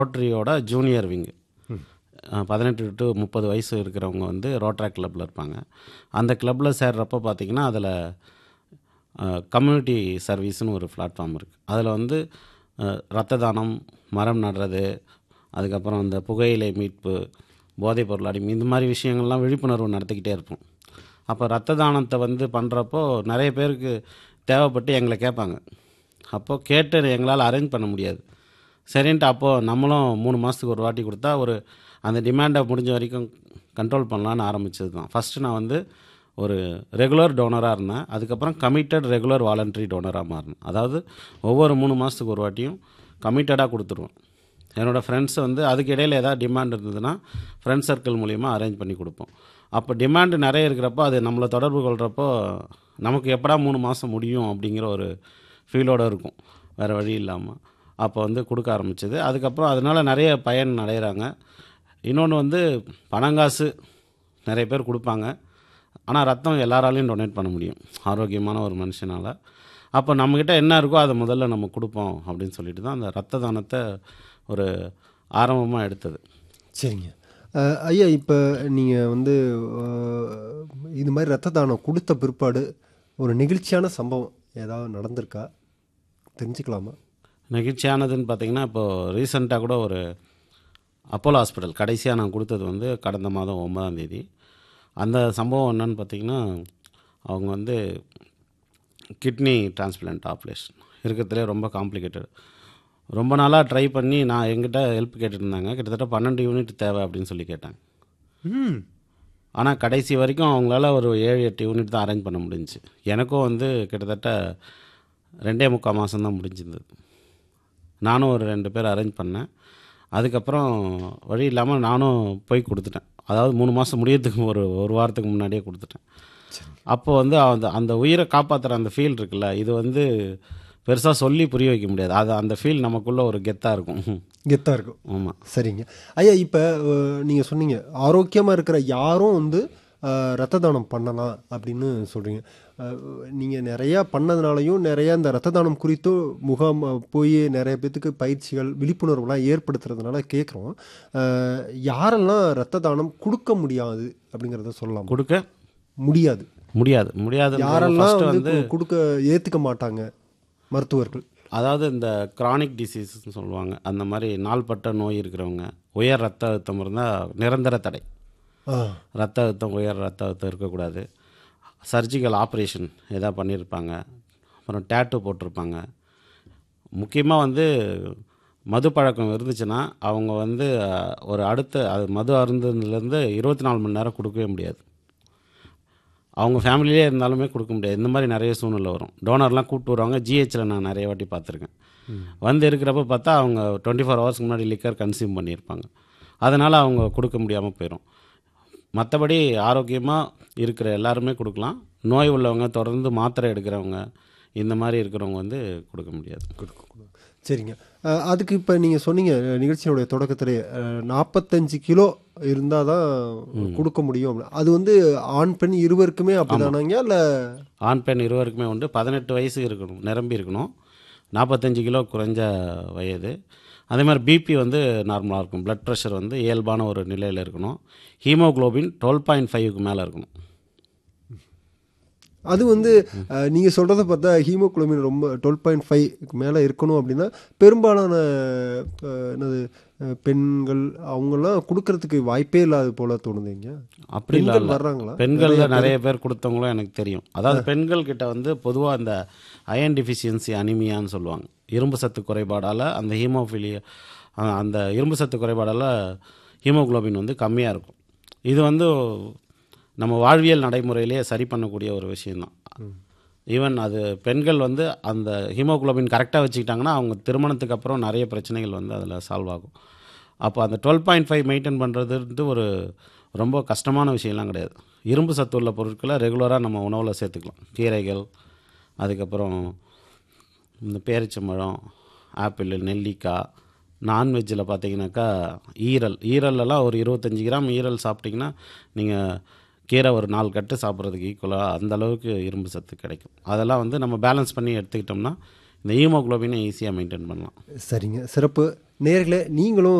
ரோட்டரியோட junior wing பதினெட்டு to முப்பது வயசு இருக்கிறவங்க வந்து ரோட்ராக் கிளப்பில் இருப்பாங்க அந்த கிளப்பில் சேர்றப்போ பார்த்தீங்கன்னா அதில் கம்யூனிட்டி சர்வீஸ்னு ஒரு பிளாட்ஃபார்ம் இருக்குது அதில் வந்து அஹ், ரத்த தானம் மரம் நடுறது அதுக்கப்புறம் இந்த புகையிலை மீட்பு போதைப் பொருள் அடிமை இந்த மாதிரி விஷயங்கள்லாம் விழிப்புணர்வு நடத்திக்கிட்டே இருப்போம் அப்போ ரத்த தானத்தை வந்து பண்ணுறப்போ நிறைய பேருக்கு தேவைப்பட்டு எங்களை கேட்பாங்க அப்போது கேட்டு எங்களால் அரேஞ்ச் பண்ண முடியாது சரின்ட்டு அப்போது நம்மளும் மூணு மாதத்துக்கு ஒரு வாட்டி கொடுத்தா ஒரு அந்த டிமாண்டை முடிஞ்ச வரைக்கும் கண்ட்ரோல் பண்ணலான்னு ஆரம்பிச்சது தான் ஃபஸ்ட்டு நான் வந்து ஒரு ரெகுலர் டோனராக இருந்தேன் அதுக்கப்புறம் கமிட்டட் ரெகுலர் வாலண்டரி டோனராக மாறினேன் அதாவது ஒவ்வொரு மூணு மாதத்துக்கு ஒரு வாட்டியும் கமிட்டடாக கொடுத்துருவேன் என்னோடய ஃப்ரெண்ட்ஸ் வந்து அதுக்கு இடையில் ஏதாவது டிமாண்ட் இருந்ததுன்னா ஃப்ரெண்ட்ஸ் சர்க்கிள் மூலிமா அரேஞ்ச் பண்ணி கொடுப்போம் அப்போ டிமாண்டு நிறைய இருக்கிறப்போ அது நம்மளை தொடர்பு கொள்கிறப்போ நமக்கு எப்படா மூணு மாதம் முடியும் அப்படிங்கிற ஒரு ஃபீலோடு இருக்கும் வேறு வழி இல்லாமல் அப்போ வந்து கொடுக்க ஆரம்பிச்சது அதுக்கப்புறம் அதனால் நிறைய பயன் அடைகிறாங்க இன்னொன்று வந்து பணங்காசு நிறைய பேர் கொடுப்பாங்க ஆனால் ரத்தம் எல்லாராலையும் டொனேட் பண்ண முடியும் ஆரோக்கியமான ஒரு மனுஷனால் அப்போ நம்மக்கிட்ட என்ன இருக்கோ அதை முதல்ல நம்ம கொடுப்போம் அப்படின்னு சொல்லிட்டு தான் அந்த ரத்த தானத்தை ஒரு ஆரம்பமாக எடுத்தது சரிங்க அஹ், ஐயா இப்போ நீங்கள் வந்து அஹ், இது மாதிரி ரத்த தானம் கொடுத்த பிற்பாடு ஒரு நெகிழ்ச்சியான சம்பவம் ஏதாவது நடந்திருக்கா தெரிஞ்சுக்கலாமா நெகிழ்ச்சியானதுன்னு பார்த்தீங்கன்னா இப்போது ரீசெண்டாக கூட ஒரு அப்போலோ ஹாஸ்பிட்டல் கடைசியாக நான் கொடுத்தது வந்து கடந்த மாதம் ஒன்பதாம் தேதி அந்த சம்பவம் என்னன்னு பார்த்தீங்கன்னா அவங்க வந்து கிட்னி டிரான்ஸ்பிளான்ட் ஆப்ரேஷன் இருக்கிறதுலே ரொம்ப காம்ப்ளிகேட்டட் ரொம்ப நாளாக ட்ரை பண்ணி நான் எங்கிட்ட ஹெல்ப் கேட்டுட்டு இருந்தாங்க கிட்டத்தட்ட பன்னெண்டு யூனிட் தேவை அப்படின்னு சொல்லி கேட்டாங்க ம் ஆனால் கடைசி வரைக்கும் அவங்களால ஒரு ஏழு எட்டு யூனிட் தான் அரேஞ்ச் பண்ண முடிஞ்சுச்சு எனக்கும் வந்து கிட்டத்தட்ட ரெண்டே முக்கால் மாதம் தான் முடிஞ்சிருந்தது நானும் ஒரு ரெண்டு பேர் அரேஞ்ச் பண்ணேன் அதுக்கப்புறம் வழி இல்லாமல் நானும் போய் கொடுத்துட்டேன் அதாவது மூணு மாதம் முடியறதுக்கு ஒரு ஒரு வாரத்துக்கு முன்னாடியே கொடுத்துட்டேன் அப்போ வந்து அந்த அந்த உயிரை காப்பாற்றுற அந்த ஃபீல் இருக்குல்ல இது வந்து பெருசாக சொல்லி புரிய வைக்க முடியாது அது அந்த ஃபீல் நமக்குள்ளே ஒரு கெத்தாக இருக்கும் கெத்தாக இருக்கும் ஆமாம் சரிங்க ஐயா இப்போ நீங்கள் சொன்னீங்க ஆரோக்கியமாக இருக்கிற யாரும் வந்து அஹ், ரத்த தானம் பண்ணலாம் அப்படின்னு சொல்கிறீங்க நீங்கள் நிறையா பண்ணதுனாலையும் நிறையா இந்த ரத்த தானம் குறித்தும் முகாம் அஹ், போய் நிறைய பேத்துக்கு பயிற்சிகள் விழிப்புணர்வுலாம் ஏற்படுத்துறதுனால கேட்குறோம் யாரெல்லாம் ரத்த தானம் கொடுக்க முடியாது அப்படிங்கிறத சொல்லலாம் கொடுக்க முடியாது முடியாது முடியாது யாரெல்லாம் ஃபஸ்ட்டு வந்து வந்து கு- கொடுக்க ஏற்றுக்க மாட்டாங்க மருத்துவர்கள் அதாவது இந்த கிரானிக் டிசீஸ்னு சொல்லுவாங்க அந்த மாதிரி நாள்பட்ட நோய் இருக்கிறவங்க உயர் ரத்த அழுத்தம் இருந்தால் நிரந்தர தடை ஆ ரத்த அழுத்தம் உயர் ரத்த அழுத்தம் இருக்கக்கூடாது சர்ஜிக்கல் ஆப்ரேஷன் எதாவது பண்ணியிருப்பாங்க அப்புறம் டேட்டு போட்டிருப்பாங்க முக்கியமாக வந்து மது பழக்கம் இருந்துச்சுன்னா அவங்க வந்து அஹ், ஒரு அடுத்த அது மது அருந்ததுலேருந்து இருபத்தி நாலு மணி நேரம் கொடுக்கவே முடியாது அவங்க ஃபேமிலியிலே இருந்தாலுமே கொடுக்க முடியாது இந்த மாதிரி நிறைய சூழ்நிலை வரும் டோனர்லாம் கூப்பிட்டு வருவாங்க ஜிஹெச்சில் நான் நிறைய வாட்டி பார்த்துருக்கேன் வந்து இருக்கிறப்ப பார்த்தா அவங்க டுவெண்ட்டி ஃபோர் ஹவர்ஸ்க்கு முன்னாடி லிக்கர் கன்சியூம் பண்ணியிருப்பாங்க அதனால் அவங்க கொடுக்க முடியாமல் போயிடும் மற்றபடி ஆரோக்கியமாக இருக்கிற எல்லாருமே கொடுக்கலாம் நோய் உள்ளவங்க தொடர்ந்து மாத்திரை எடுக்கிறவங்க இந்த மாதிரி இருக்கிறவங்க வந்து கொடுக்க முடியாது சரிங்க அஹ், அதுக்கு இப்போ நீங்கள் சொன்னீங்க அஹ், நிகழ்ச்சியினுடைய தொடக்கத்திலே நாற்பத்தஞ்சு கிலோ இருந்தால் தான் கொடுக்க முடியும் அப்படின்னு. அது வந்து ஆண் பெண் இருவருக்குமே அப்படிதானாங்க இல்லை ஆண் பெண் இருவருக்குமே உண்டு பதினெட்டு வயசு இருக்கணும் நிரம்பி இருக்கணும் நாற்பத்தஞ்சு கிலோ குறைஞ்ச வயது அதே மாதிரி பிபி வந்து நார்மலாக இருக்கும் blood ப்ரெஷர் வந்து இயல்பான ஒரு நிலையில் இருக்கணும் ஹீமோகுளோபின் டுவெல் பாயிண்ட் ஃபைவ்க்கு மேலே இருக்கணும் அது வந்து அஹ், நீங்க சொல்றத பார்த்தா ஹீமோகுளோபின் ரொம்ப டுவெல் பாயிண்ட் ஃபைவ்க்கு மேலே இருக்கணும் அப்படின்னா பெரும்பாலான அஹ், என்னது அஹ், பெண்கள் அவங்கெல்லாம் கொடுக்கறதுக்கு வாய்ப்பே இல்லாத போல தோணுதுங்க அப்படி பெண்கள் இல்லை வர்றாங்களா பெண்களில் நிறைய பேர் கொடுத்தவங்களும் எனக்கு தெரியும் அதாவது பெண்கள் கிட்ட வந்து பொதுவாக அந்த அயன் டிஃபிஷியன்சி அனிமியான்னு சொல்லுவாங்க இரும்பு சத்து குறைபாடால் அந்த ஹீமோஃபிலியா அந்த இரும்பு சத்து குறைபாடால் ஹீமோகுளோபின் வந்து கம்மியாக இருக்கும் இது வந்து நம்ம வாழ்வியல் நடைமுறையிலேயே சரி பண்ணக்கூடிய ஒரு விஷயந்தான் ஈவன் அது பெண்கள் வந்து அந்த ஹீமோகுளோபின் கரெக்டாக வச்சுக்கிட்டாங்கன்னா அவங்க திருமணத்துக்கு அப்புறம் நிறைய பிரச்சனைகள் வந்து அதில் சால்வ் ஆகும் அப்போ அந்த டுவெல் பாயிண்ட் ஃபைவ் மெயின்டைன் பண்ணுறதுன்ட்டு ஒரு ரொம்ப கஷ்டமான விஷயம்லாம் கிடையாது இரும்பு சத்து உள்ள பொருட்களை ரெகுலராக நம்ம உணவில் சேர்த்துக்கலாம் கீரைகள் அதுக்கப்புறம் இந்த பேரிச்சம்பழம் ஆப்பிள் நெல்லிக்காய் நான்வெஜ்ஜில் பார்த்தீங்கன்னாக்கா ஈரல் ஈரல்லலாம் ஒரு இருபத்தஞ்சி கிராம் ஈரல் சாப்பிட்டிங்கன்னா நீங்கள் கீரை ஒரு நாலு கட்டு சாப்பிட்றதுக்கு ஈக்குவலாக அந்த அளவுக்கு இரும்பு சத்து கிடைக்கும் அதெல்லாம் வந்து நம்ம பேலன்ஸ் பண்ணி எடுத்துக்கிட்டோம்னா இந்த ஹீமோகுளோபினை ஈஸியாக மெயின்டைன் பண்ணலாம் சரிங்க சிறப்பு நேர்களே நீங்களும்